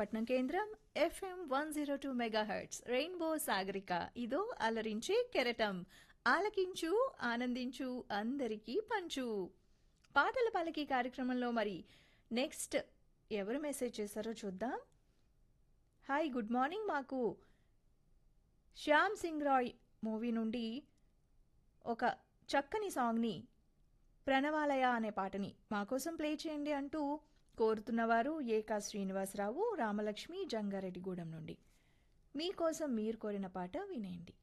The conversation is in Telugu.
విశాఖపట్నం కేంద్రం FM one zero two megahertz rainbow Sagarika ఇదో అలరించే కెరటం ఆలకించు ఆనందించు అందరికీ పంచు పాటల పాలకి కార్యక్రమంలో మరి నెక్స్ట్ ఎవరు మెసేజ్ చేశారో చూద్దాం హాయ్ గుడ్ మార్నింగ్ మాకు శ్యామ్ సింగ్ రాయ్ మూవీ నుండి ఒక చక్కని సాంగ్ని ప్రణవాలయ అనే పాటని మా కోసం ప్లే చేయండి అంటూ కోరుతున్నవారు ఏకా శ్రీనివాసరావు రామలక్ష్మి జంగారెడ్డిగూడెం నుండి మీకోసం మీరు కోరిన పాట వినేయండి